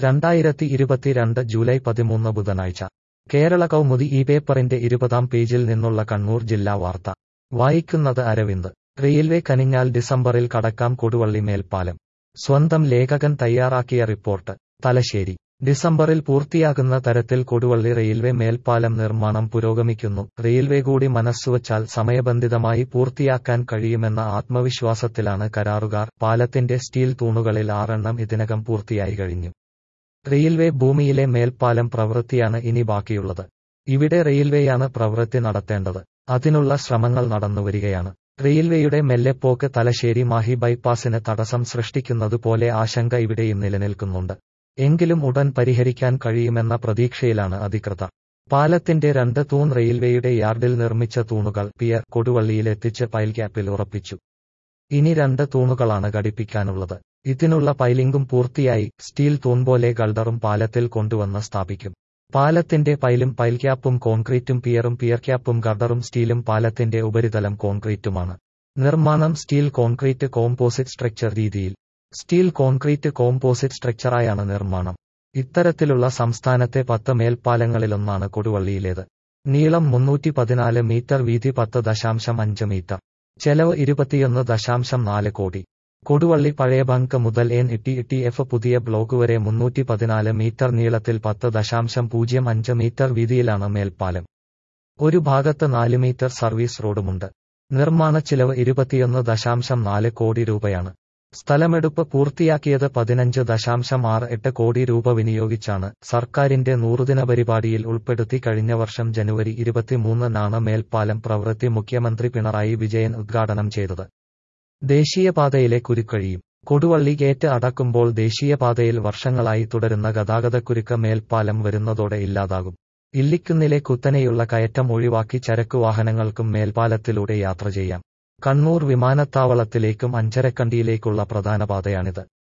രണ്ടായിരത്തി ഇരുപത്തിരണ്ട് ജൂലൈ പതിമൂന്ന് ബുധനാഴ്ച കേരള കൗമുദി ഈ പേപ്പറിന്റെ ഇരുപതാം പേജിൽ നിന്നുള്ള കണ്ണൂർ ജില്ലാ വാർത്ത വായിക്കുന്നത് അരവിന്ദ് റെയിൽവേ കനിഞ്ഞാൽ ഡിസംബറിൽ കടക്കാം കൊടുവള്ളി മേൽപ്പാലം സ്വന്തം ലേഖകൻ തയ്യാറാക്കിയ റിപ്പോർട്ട് തലശ്ശേരി ഡിസംബറിൽ പൂർത്തിയാകുന്ന തരത്തിൽ കൊടുവള്ളി റെയിൽവേ മേൽപ്പാലം നിർമ്മാണം പുരോഗമിക്കുന്നു റെയിൽവേ കൂടി മനസ്സുവച്ചാൽ സമയബന്ധിതമായി പൂർത്തിയാക്കാൻ കഴിയുമെന്ന ആത്മവിശ്വാസത്തിലാണ് കരാറുകാർ പാലത്തിന്റെ സ്റ്റീൽ തൂണുകളിൽ ആറെണ്ണം ഇതിനകം പൂർത്തിയായി കഴിഞ്ഞു റെയിൽവേ ഭൂമിയിലെ മേൽപ്പാലം പ്രവൃത്തിയാണ് ഇനി ബാക്കിയുള്ളത് ഇവിടെ റെയിൽവേയാണ് പ്രവൃത്തി നടത്തേണ്ടത് അതിനുള്ള ശ്രമങ്ങൾ നടന്നുവരികയാണ് റെയിൽവേയുടെ മെല്ലെപ്പോക്ക് തലശ്ശേരി മാഹി ബൈപ്പാസിന് തടസ്സം സൃഷ്ടിക്കുന്നതുപോലെ ആശങ്ക ഇവിടെയും നിലനിൽക്കുന്നുണ്ട് എങ്കിലും ഉടൻ പരിഹരിക്കാൻ കഴിയുമെന്ന പ്രതീക്ഷയിലാണ് അധികൃതർ പാലത്തിന്റെ രണ്ട് തൂൺ റെയിൽവേയുടെ യാർഡിൽ നിർമ്മിച്ച തൂണുകൾ പിയർ കൊടുവള്ളിയിലെത്തിച്ച് പൈൽ ക്യാപ്പിൽ ഉറപ്പിച്ചു ഇനി രണ്ട് തൂണുകളാണ് ഘടിപ്പിക്കാനുള്ളത് ഇതിനുള്ള പൈലിംഗും പൂർത്തിയായി സ്റ്റീൽ തൂൺ പോലെ ഗൾഡറും പാലത്തിൽ കൊണ്ടുവന്ന് സ്ഥാപിക്കും പാലത്തിന്റെ പൈലും പൈൽ ക്യാപ്പും കോൺക്രീറ്റും പിയറും പിയർ ക്യാപ്പും ഗർഡറും സ്റ്റീലും പാലത്തിന്റെ ഉപരിതലം കോൺക്രീറ്റുമാണ് നിർമ്മാണം സ്റ്റീൽ കോൺക്രീറ്റ് കോമ്പോസിറ്റ് സ്ട്രക്ചർ രീതിയിൽ സ്റ്റീൽ കോൺക്രീറ്റ് കോമ്പോസിറ്റ് സ്ട്രക്ചറായാണ് നിർമ്മാണം ഇത്തരത്തിലുള്ള സംസ്ഥാനത്തെ പത്ത് മേൽപ്പാലങ്ങളിലൊന്നാണ് കൊടുവള്ളിയിലേത് നീളം മുന്നൂറ്റി പതിനാല് മീറ്റർ വീതി പത്ത് ദശാംശം അഞ്ച് മീറ്റർ ചെലവ് ഇരുപത്തിയൊന്ന് ദശാംശം നാല് കോടി കൊടുവള്ളി പഴയ ബങ്ക് മുതൽ എൻ ഇട്ടി ഇട്ടി എഫ് പുതിയ ബ്ലോക്ക് വരെ മുന്നൂറ്റി പതിനാല് മീറ്റർ നീളത്തിൽ പത്ത് ദശാംശം പൂജ്യം അഞ്ച് മീറ്റർ വീതിയിലാണ് മേൽപ്പാലം ഒരു ഭാഗത്ത് നാല് മീറ്റർ സർവീസ് റോഡുമുണ്ട് നിർമ്മാണ ചിലവ് ഇരുപത്തിയൊന്ന് ദശാംശം നാല് കോടി രൂപയാണ് സ്ഥലമെടുപ്പ് പൂർത്തിയാക്കിയത് പതിനഞ്ച് ദശാംശം ആറ് എട്ട് കോടി രൂപ വിനിയോഗിച്ചാണ് സർക്കാരിന്റെ നൂറുദിന പരിപാടിയിൽ ഉൾപ്പെടുത്തി കഴിഞ്ഞ വർഷം ജനുവരി ഇരുപത്തിമൂന്നിനാണ് മേൽപ്പാലം പ്രവൃത്തി മുഖ്യമന്ത്രി പിണറായി വിജയൻ ഉദ്ഘാടനം ചെയ്തത് ദേശീയപാതയിലെ കുരുക്കഴിയും കൊടുവള്ളി ഗേറ്റ് അടക്കുമ്പോൾ ദേശീയപാതയിൽ വർഷങ്ങളായി തുടരുന്ന ഗതാഗതക്കുരുക്ക് മേൽപ്പാലം വരുന്നതോടെ ഇല്ലാതാകും ഇല്ലിക്കുന്നിലെ കുത്തനെയുള്ള കയറ്റം ഒഴിവാക്കി ചരക്കു വാഹനങ്ങൾക്കും മേൽപ്പാലത്തിലൂടെ യാത്ര ചെയ്യാം കണ്ണൂർ വിമാനത്താവളത്തിലേക്കും അഞ്ചരക്കണ്ടിയിലേക്കുള്ള പ്രധാന പാതയാണിത്